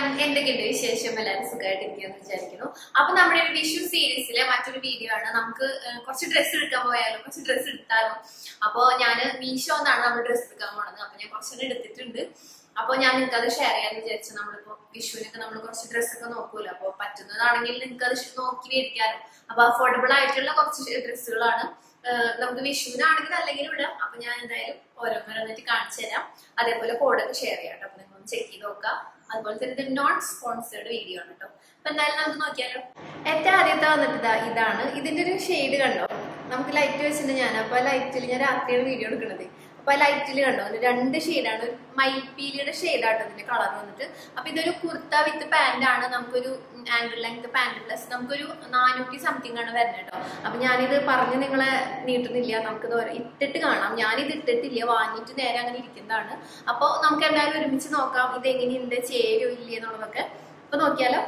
എന്തൊക്കെയുണ്ട് വിശേഷം എല്ലാവരും സുഖമായിട്ടിരിക്കുമെന്ന് വിചാരിക്കുന്നു അപ്പൊ നമ്മുടെ ഒരു വിഷു സീരീസിലെ മറ്റൊരു വീഡിയോ ആണ് നമുക്ക് ഏഹ്, കുറച്ച് ഡ്രസ്സ് എടുക്കാൻ പോയാലോ കുറച്ച് ഡ്രസ്സ് എടുത്താലോ അപ്പൊ ഞാൻ മീഷോ എന്നാണ് നമ്മൾ ഡ്രസ്സ് എടുക്കാൻ പോണത് അപ്പൊ ഞാൻ കുറച്ചെണ്ണം എടുത്തിട്ടുണ്ട് അപ്പൊ ഞാൻ നിങ്ങൾക്ക് അത് ഷെയർ ചെയ്യാന്ന് വിചാരിച്ചു നമ്മളിപ്പോ വിഷുവിനൊക്കെ നമ്മൾ കുറച്ച് ഡ്രസ്സൊക്കെ നോക്കൂല അപ്പൊ പറ്റുന്നതാണെങ്കിൽ നിങ്ങൾക്ക് അത് നോക്കി മേടിക്കാനും അപ്പൊ അഫോർഡബിൾ ആയിട്ടുള്ള കുറച്ച് ഡ്രസ്സുകളാണ് ഏഹ് നമുക്ക് വിഷുവിനാണെങ്കിൽ അല്ലെങ്കിൽ ഇടാം അപ്പൊ ഞാൻ എന്തായാലും ഓരോന്നോരോന്നിട്ട് കാണിച്ചു തരാം അതേപോലെ കോഡൊക്കെ ഷെയർ ചെയ്യാം കേട്ടോ അപ്പൊ നിങ്ങൾ ചെക്ക് ചെയ്ത് നോക്കാം അതുപോലെ തന്നെ ഇത് നോൺ സ്പോൺസേർഡ് വീഡിയോ ആണ് കേട്ടോ അപ്പൊ എന്തായാലും നമുക്ക് നോക്കിയാലോ ഏറ്റവും ആദ്യത്തെ വന്നിട്ട് ഇതാ ഇതാണ് ഇതിന്റെ ഒരു ഷെയ്ഡ് കണ്ടോ നമുക്ക് ലൈറ്റ് വെച്ചിട്ടുണ്ട് ഞാൻ അപ്പൊ ലൈറ്റിൽ ഞാൻ രാത്രിയാണ് വീഡിയോ എടുക്കുന്നത് അപ്പൊ ലൈറ്റിൽ കണ്ടോ ഒരു രണ്ട് ഷെയ്ഡാണ് മൈപ്പീലിയുടെ ഷെയ്ഡാട്ടോ ഇതിന്റെ കളർ വന്നിട്ട് അപ്പൊ ഇതൊരു കുർത്ത വിത്ത് പാന്റ് ആണ് നമുക്കൊരു ആംഗിൾ ലെങ്ത് പാന്റ് പ്ലസ് നമുക്കൊരു നാനൂറ്റി സംതിങ് ആണ് വരുന്നത് കേട്ടോ അപ്പൊ ഞാനിത് പറഞ്ഞ് നിങ്ങളെ നീട്ടുന്നില്ല നമുക്കിത് ഓരോ- ഇട്ടിട്ട് കാണാം ഞാനിത് ഇട്ടിട്ടില്ല വാങ്ങിയിട്ട് നേരെ അങ്ങനെ ഇരിക്കുന്നതാണ് അപ്പൊ നമുക്ക് എന്തായാലും ഒരുമിച്ച് നോക്കാം ഇത് എങ്ങനെയുണ്ട് ചേരോ ഇല്ലേ എന്നുള്ളതൊക്കെ അപ്പൊ നോക്കിയാലോ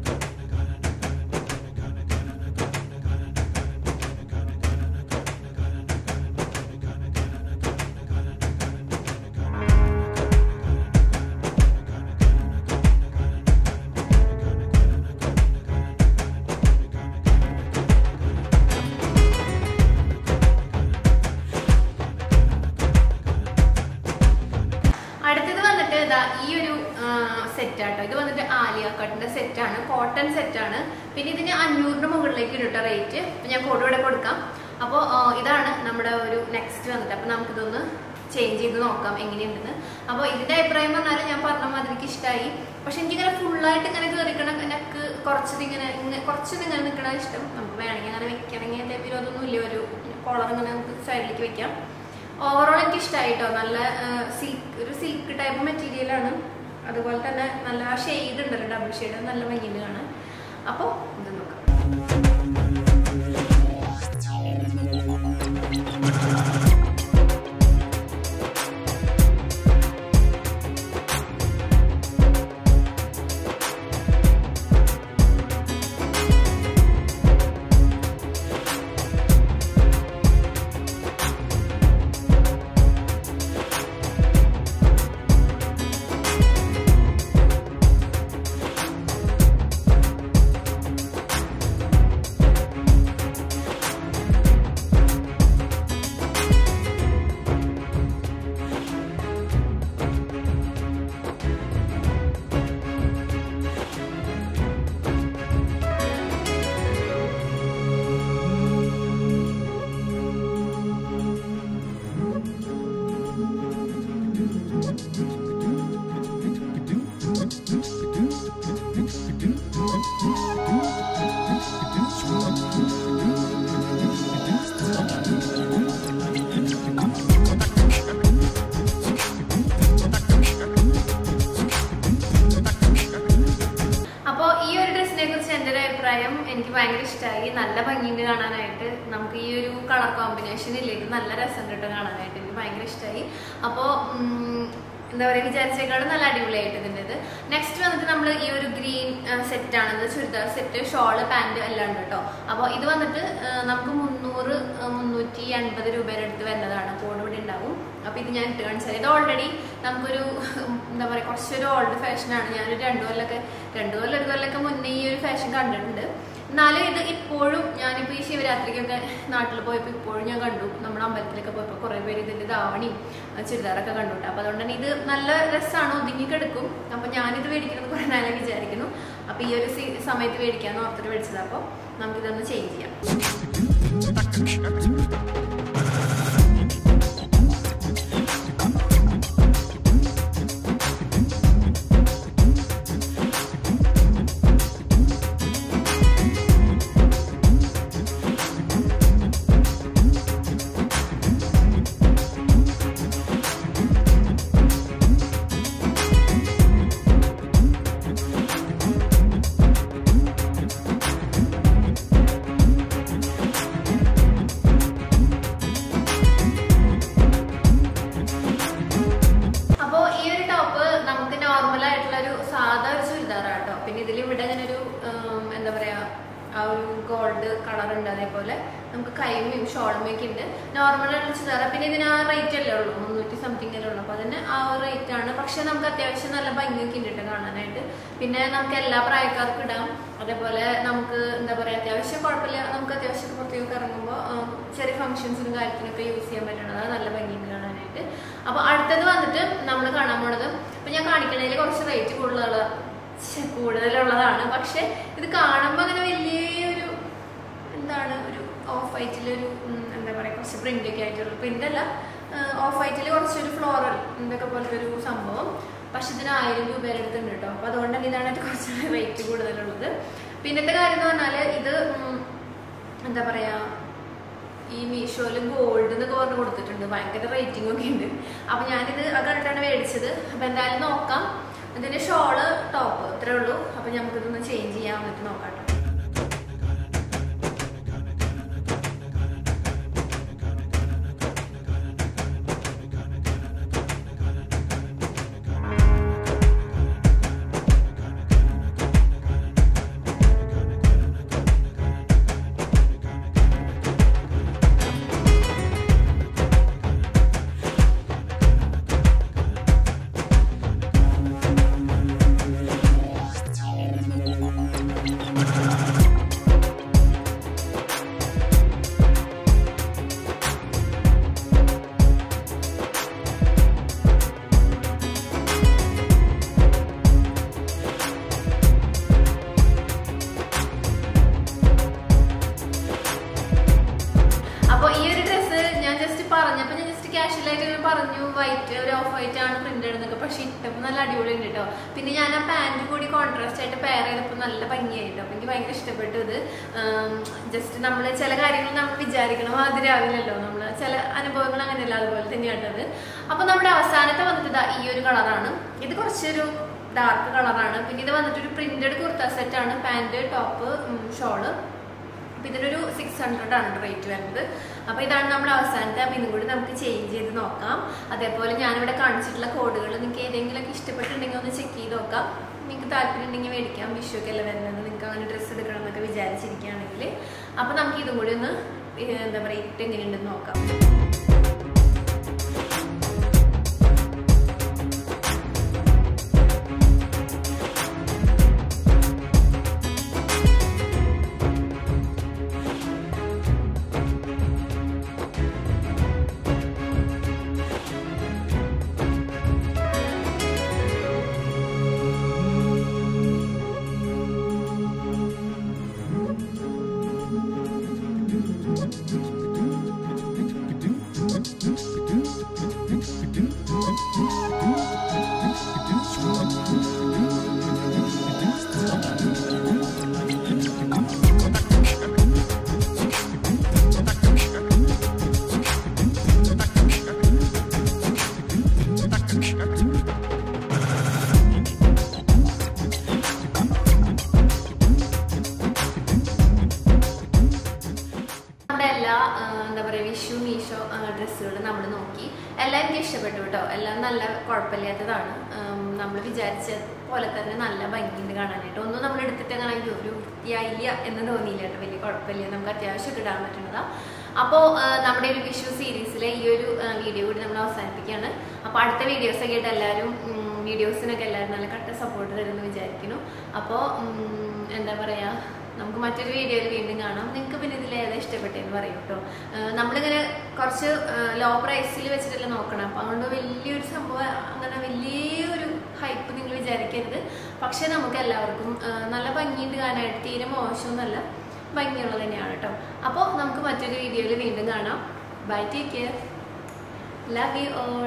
അടുത്തത് വന്നിട്ട് ഇതാ ഈ ഒരു സെറ്റ് ആട്ടോ ഇത് വന്നിട്ട് ആലിയ കട്ടിന്റെ സെറ്റ് ആണ് കോട്ടൺ സെറ്റ് ആണ് പിന്നെ ഇതിന് അഞ്ഞൂറിന് മുകളിലേക്ക് ഇട്ടോ റേറ്റ് ഞാൻ കോഡ് ഇവിടെ കൊടുക്കാം അപ്പോൾ ഇതാണ് നമ്മുടെ ഒരു നെക്സ്റ്റ് വന്നിട്ട് അപ്പോൾ നമുക്കിതൊന്ന് ചേഞ്ച് ചെയ്ത് നോക്കാം എങ്ങനെയുണ്ടെന്ന് അപ്പോൾ ഇതിന്റെ അഭിപ്രായം പറഞ്ഞാൽ ഞാൻ പറഞ്ഞ മാതിരിക്ക് ഇഷ്ടമായി പക്ഷെ എനിക്കിങ്ങനെ ഫുള്ളായിട്ട് ഇങ്ങനെ കയറിക്കണം എനിക്ക് കുറച്ചത് ഇങ്ങനെ ഇങ്ങനെ കുറച്ചത് ഇങ്ങനെ നിൽക്കണ ഇഷ്ടം നമുക്ക് വേണമെങ്കിൽ അങ്ങനെ വെക്കണമെങ്കിൽ എൻ്റെ വിരോധമൊന്നും ഇല്ല ഒരു കോളർ ഇങ്ങനെ നമുക്ക് സൈഡിലേക്ക് വെക്കാം ഓവറോൾ എനിക്ക് ഇഷ്ടമായിട്ടോ നല്ല സിൽക്ക് ഒരു സിൽക്ക് ടൈപ്പ് മെറ്റീരിയലാണ് അതുപോലെ തന്നെ നല്ല ആ ഷെയ്ഡ് ഉണ്ടല്ലോ ഡബിൾ ഷെയ്ഡ് നല്ല ഭംഗിയുണ്ട് കാണാൻ അപ്പോൾ ഇത് നോക്കാം അപ്പോൾ ഈ ഒരു ഡ്രസ്സിനെ കുറിച്ച് എൻ്റെ ഒരു അഭിപ്രായം എനിക്ക് ഭയങ്കര ഇഷ്ടമായി നല്ല ഭംഗിയുണ്ട് കാണാനായിട്ട് നമുക്ക് ഈ ഒരു കളർ കോമ്പിനേഷൻ ഇല്ലെങ്കിൽ നല്ല രസം കിട്ടും കാണാനായിട്ട് എനിക്ക് ഭയങ്കര ഇഷ്ടമായി അപ്പോൾ എന്താ പറയുക വിചാരിച്ചേക്കാളും നല്ല അടിപൊളിയായിട്ട് ഇതിൻ്റെത് നെക്സ്റ്റ് വന്നിട്ട് നമ്മൾ ഈ ഒരു ഗ്രീൻ സെറ്റ് ആണ് ഇത് ചുരിദാർ സെറ്റ് ഷോള് പാൻറ് എല്ലാം ഉണ്ട് കേട്ടോ അപ്പോൾ ഇത് വന്നിട്ട് ആ, നമുക്ക് മുന്നൂറ് ആ, മുന്നൂറ്റി എൺപത് രൂപയുടെ അടുത്ത് വരുന്നതാണ് കോഡ് ഇവിടെ ഉണ്ടാവും അപ്പോൾ ഇത് ഞാൻ ഇട്ട് കാണിച്ചാൽ ഇത് ഓൾറെഡി നമുക്കൊരു എന്താ പറയുക കുറച്ചൊരു ഓൾഡ് ഫാഷനാണ് ഞാനൊരു രണ്ടു കൊല്ലമൊക്കെ രണ്ടു കൊല്ലം ഒരു കൊല്ലമൊക്കെ മുന്നേ ഈ ഒരു ഫാഷൻ കണ്ടിട്ടുണ്ട് എന്നാലും ഇത് ഇപ്പോഴും ഞാനിപ്പോൾ ഈ ശിവരാത്രിക്കൊക്കെ നാട്ടിൽ പോയപ്പോൾ ഇപ്പോഴും ഞാൻ കണ്ടു നമ്മുടെ അമ്പലത്തിലൊക്കെ പോയപ്പോൾ കുറേ പേര് ഇതിൻ്റെ ധാവണിയും ആ, ചുരിദാറൊക്കെ കണ്ടുണ്ട് അപ്പോൾ അതുകൊണ്ട് തന്നെ ഇത് നല്ല രസമാണ് ഒതുങ്ങിക്കെടുക്കും അപ്പോൾ ഞാനിത് മേടിക്കുന്നത് കുറേ നാളെ വിചാരിക്കുന്നു അപ്പോൾ ഈ ഒരു സി- സമയത്ത് മേടിക്കാമെന്ന് ഓർത്തിട്ട് മേടിച്ചത് അപ്പോൾ നമുക്കിതൊന്ന് ചേഞ്ച് ചെയ്യാം നമുക്ക് കൈമയും ഷോളുമയും ഒക്കെ ഉണ്ട് നോർമൽ ആയിട്ടുള്ള ചുരിദാർ പിന്നെ ഇതിന് ആ റേറ്റ് അല്ലേ ഉള്ളൂ മുന്നൂറ്റി സംതിങ് അല്ലേ ഉള്ളൂ അപ്പൊ അതിന് ആ ഒരു റേറ്റ് ആണ് പക്ഷെ നമുക്ക് അത്യാവശ്യം നല്ല ഭംഗിയൊക്കെ ഉണ്ട് കേട്ടോ കാണാനായിട്ട് പിന്നെ നമുക്ക് എല്ലാ പ്രായക്കാർക്കും ഇടാം അതേപോലെ നമുക്ക് എന്താ പറയാ അത്യാവശ്യം കുഴപ്പമില്ല നമുക്ക് അത്യാവശ്യം പുറത്തേക്ക് ഇറങ്ങുമ്പോൾ ചെറിയ ഫംഗ്ഷൻസിനും കാര്യത്തിനൊക്കെ യൂസ് ചെയ്യാൻ പറ്റണത് അത് നല്ല ഭംഗിയുണ്ട് കാണാനായിട്ട് അപ്പൊ അടുത്തത് വന്നിട്ട് നമ്മൾ കാണാൻ പോണത് ഇപ്പൊ ഞാൻ കാണിക്കണതിൽ കുറച്ച് റേറ്റ് കൂടുതലുള്ള ശ്ശെ, കൂടുതലുള്ളതാണ് പക്ഷെ ഇത് കാണുമ്പോൾ അങ്ങനെ വലിയൊരു എന്താണ് ഒരു ഓഫ് വൈറ്റിലൊരു എന്താ പറയുക കുറച്ച് പ്രിന്റ് ഒക്കെ ആയിട്ടുള്ള പ്രിന്റ് അല്ല ഓഫ് വൈറ്റിൽ കുറച്ചൊരു ഫ്ലോറൽ ഇതൊക്കെ പോലത്തെ ഒരു സംഭവം പക്ഷെ ഇതിന് ആയിരം രൂപയുടെ അടുത്തുണ്ട് കേട്ടോ അപ്പൊ അതുകൊണ്ട് തന്നെ ഇതാണ് ഇത് കുറച്ച് റേറ്റ് കൂടുതലുള്ളത് പിന്നത്തെ കാര്യം എന്ന് പറഞ്ഞാല് ഇത് ഉം, എന്താ പറയാ ഈ മീഷോയിൽ ഗോൾഡ് എന്നൊക്കെ പറഞ്ഞ് കൊടുത്തിട്ടുണ്ട് ഭയങ്കര റേറ്റിംഗ് ഒക്കെ ഉണ്ട് അപ്പൊ ഞാനിത് അത് കണ്ടിട്ടാണ് മേടിച്ചത് അപ്പൊ എന്തായാലും നോക്കാം ഇതിന്റെ ഷോള് ടോപ്പ് ഇത്രേ ഉള്ളൂ അപ്പൊ നമുക്കിതൊന്ന് ചേഞ്ച് ചെയ്യാൻ വന്നിട്ട് നോക്കാം ട്ടോ. അപ്പൊ ഈ ഒരു ഡ്രസ്സ് ഞാൻ ജസ്റ്റ് പറഞ്ഞപ്പോ ഞാൻ ജസ്റ്റ് കാഷ്വൽ ആയിട്ട് ഇങ്ങനെ പറഞ്ഞു വൈറ്റ് ഒരു ഓഫ് വൈറ്റ് ആണ് പ്രിന്റ് എന്നൊക്കെ പക്ഷെ ഇട്ടപ്പോ നല്ല അടിപൊളി ഉണ്ട് കേട്ടോ പിന്നെ ഞാൻ ആ പാന്റ് കൂടി കോൺട്രാസ്റ്റ് ആയിട്ട് പെയർ ചെയ്തപ്പോൾ നല്ല ഭംഗിയായിട്ടോ അപ്പൊ എനിക്ക് ഭയങ്കര ഇഷ്ടപ്പെട്ടു ഇത് ജസ്റ്റ് നമ്മൾ ചില കാര്യങ്ങൾ നമ്മൾ വിചാരിക്കണം മാതിരി ആവില്ലല്ലോ നമ്മൾ ചില അനുഭവങ്ങൾ അങ്ങനെയല്ല അതുപോലെ തന്നെയാട്ടത് അപ്പൊ നമ്മുടെ അവസാനത്തെ വന്നിട്ട് ഇതാ ഈ ഒരു കളറാണ് ഇത് കുറച്ചൊരു ഡാർക്ക് കളറാണ് പിന്നെ ഇത് വന്നിട്ട് ഒരു പ്രിന്റഡ് കുർത്ത സെറ്റ് ആണ് പാന്റ് ടോപ്പ് ഷോള് അപ്പൊ ഇതിനൊരു സിക്സ് ഹൺഡ്രഡ് ആണ് റേറ്റ് വരുന്നത് അപ്പൊ ഇതാണ് നമ്മുടെ അവസാനത്തെ അപ്പൊ ഇതും കൂടി നമുക്ക് ചേഞ്ച് ചെയ്ത് നോക്കാം അതേപോലെ ഞാനിവിടെ കാണിച്ചിട്ടുള്ള കോഡുകൾ നിങ്ങൾക്ക് ഏതെങ്കിലുമൊക്കെ ഇഷ്ടപ്പെട്ടിട്ടുണ്ടെങ്കിൽ ഒന്ന് ചെക്ക് ചെയ്ത് നോക്കാം നിങ്ങൾക്ക് താല്പര്യം ഉണ്ടെങ്കിൽ മേടിക്കാം വിഷുവൊക്കെ അല്ലേ വരുന്നത് നിങ്ങൾക്ക് അങ്ങനെ ഡ്രസ്സ് എടുക്കണം എന്നൊക്കെ വിചാരിച്ചിരിക്കുകയാണെങ്കിൽ അപ്പൊ നമുക്ക് ഇതും കൂടി ഒന്ന് ഏഹ്, എന്താ പറയുക ഇട്ട് എങ്ങനെയുണ്ടെന്ന് നോക്കാം നമ്മുടെ എല്ലാ ആ, എന്താ പറയുക വിഷു മീഷോ ഡ്രസ്സുകൾ നമ്മൾ നോക്കി എല്ലാം എനിക്ക് ഇഷ്ടപ്പെട്ടു കേട്ടോ എല്ലാം നല്ല കുഴപ്പമില്ലാത്തതാണ് നമ്മൾ വിചാരിച്ച പോലെ തന്നെ നല്ല ഭംഗിയുണ്ട് കാണാനായിട്ട് ഒന്നും നമ്മൾ എടുത്തിട്ട് അങ്ങനെ അയ്യോ ഒരു വൃത്തിയായില്ല എന്ന് തോന്നിയില്ല കേട്ടോ വലിയ കുഴപ്പമില്ല നമുക്ക് അത്യാവശ്യം ഇടാൻ പറ്റുന്നതാ അപ്പോൾ നമ്മുടെ ഒരു വിഷു സീരീസിലെ ഈ ഒരു വീഡിയോ കൂടി നമ്മൾ അവസാനിപ്പിക്കുകയാണ് അപ്പോൾ അടുത്ത വീഡിയോസ് ഒക്കെ ആയിട്ട് എല്ലാവരും വീഡിയോസിനൊക്കെ എല്ലാവരും നല്ല കട്ട സപ്പോർട്ട് തരുമെന്ന് വിചാരിക്കുന്നു അപ്പോൾ എന്താ പറയുക നമുക്ക് മറ്റൊരു വീഡിയോയിൽ വീണ്ടും കാണാം നിങ്ങൾക്ക് പിന്നെ ഇതിൽ ഏതാ ഇഷ്ടപ്പെട്ടതെന്ന് പറയും കേട്ടോ നമ്മളിങ്ങനെ കുറച്ച് ലോ പ്രൈസിൽ വെച്ചിട്ടല്ല നോക്കണം അപ്പം അതുകൊണ്ട് വലിയൊരു സംഭവം അങ്ങനെ വലിയൊരു ഹൈപ്പ് നിങ്ങൾ വിചാരിക്കരുത് പക്ഷെ നമുക്ക് എല്ലാവർക്കും ആ, നല്ല ഭംഗിയുണ്ട് കാണാനായിട്ട് തീരെ മോശമൊന്നുമല്ല ഭംഗിയുള്ളത് തന്നെയാണ് കേട്ടോ അപ്പോൾ നമുക്ക് മറ്റൊരു വീഡിയോയിൽ വീണ്ടും കാണാം bye take care love you all